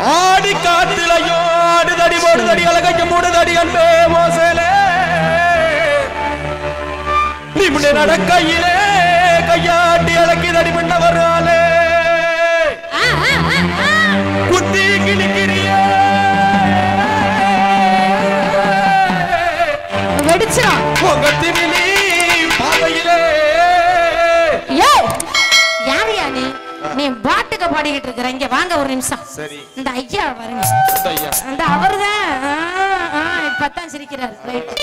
ஆடி காத்திலையோ ஆடுதடி போடுதடி அழகைக்கு மூடுதடி அன்பே மோசலே நீ முன்னே நடக்கையிலே கையாட்டி அழகிதடி முன்ன வராலே குத்தி கிழிக்கிறியே வெடிச்சிடும் முகத்தினிலி பாதையிலே யோ யாரையா நீ நீ பாட்டுக்கு பாடிக்கிட்டு இருக்கிற இங்க வாங்க ஒரு நிமிஷம் சரி இந்த ஐயா வருங்க ஐயா அந்த அவர்தான் ஆ, ஆ, இப்பதான் சிரிக்கிறார் ரைட்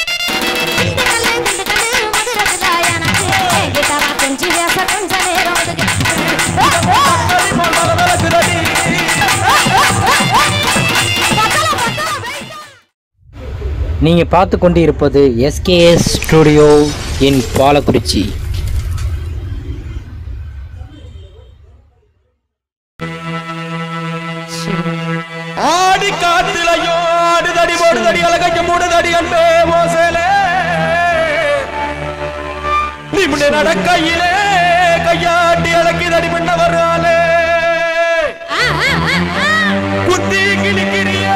கொஞ்சம் பேச கொஞ்ச நேரம் ஒதுக்கு. ஓ, ஓ, விளக்குதடி பத்தல, பத்தல, வெயிட். நீங்கள் பார்த்து கொண்டு இருப்பது எஸ்கேஎஸ் ஸ்டுடியோ இன் பாலக்குறிச்சி ஆடி காத்திலையோ ஆடுதடி போடுதடி அழகைக்கு மூடுதடி அன்பே மோசலே நீ முன்னே நடக்கையிலே கையாட்டி அழகிதடி முன்ன வராலே ஆ, ஆ, ஆ, ஆ. குத்தி கிழிக்கிறியே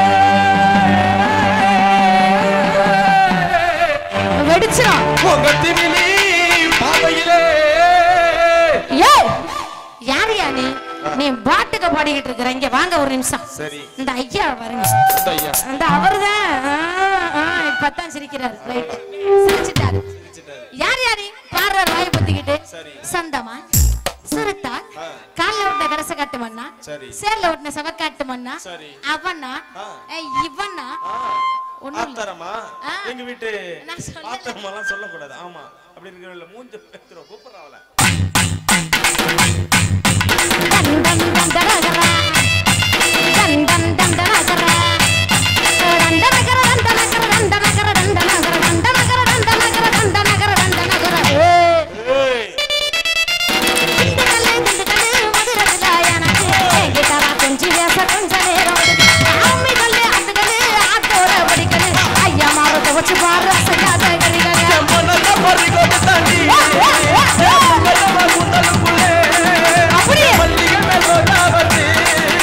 வெடிச்சிடும் முகத்தினிலி பாதையிலே யோ யாரையா நீ நீ பாட்டுக்கு பாடிக்கிட்டு இருக்கிற இங்க வாங்க ஒரு நிமிஷம் சரி இந்த ஐயா வருங்க ஐயா அந்த அவர்தான் ஆ, ஆ, இப்பதான் சிரிக்கிறார் ரைட் சிரிச்சிட்டாரு யார் யாரு பாடுறார் வாயை பத்திக்கிட்டு சந்தமா சுரத்தா கால்ல ஓட்டின கரச காட்டு மண்ணா சரி. சேர்ல ஓட்டின சவக்காட்டு மண்ணா சரி. அவனா ஏய், இவனா ஒண்ணும் இல்ல. ஆத்தரமா ஆ. எங்க வீட்டு நான் சொல்லல. ஆத்தரமாலாம் சொல்லக்கூடாது ஆமா அப்படி இருக்கிற மூஞ்ச பேத்துறோம் கூப்பிடுறாவல டன் டன் டன் தரகரா. டன் டன் டன் தரகரா. டன் தனகர, டன் தனகர, டன் தனகர, டன் தனகர, டன் தனகர, டன் தனகர, டன் தனகர, டன் தனகர. ஏய். ஏய் திண்டுக்கல்லு, திண்டுக்கல்லு, மதுரத்துல எனக்கு என்கிட்டவா கொஞ்சி பேச கொஞ்ச நேரம் ஒதுக்கு. ஆமி கல்லு, அந்த கல்லு, ஆத்தோட படிக்கல்லு. ஐயா மாறு துவச்சு பாரு அசையாத கரிகல்லு. மனத பறிகொண்டு தாண்டி மனத குந்தலுக்குள்ளே அப்படியே. மல்லிகை மேல் ரோஜா வந்து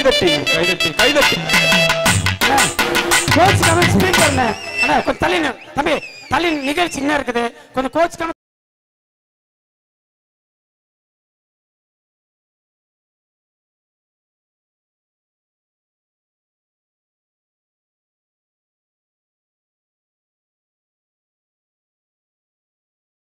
கைதட்டி கைதட்டி கைதட்டி கோச் கமெண்ட் ஸ்பீக்கர்ல அண்ணா கொஞ்சம் தள்ளி நின்னு- தம்பி தள்ளி நிகழ்ச்சி என்ன இருக்குது கொஞ்சம் கோச் கமெண்ட்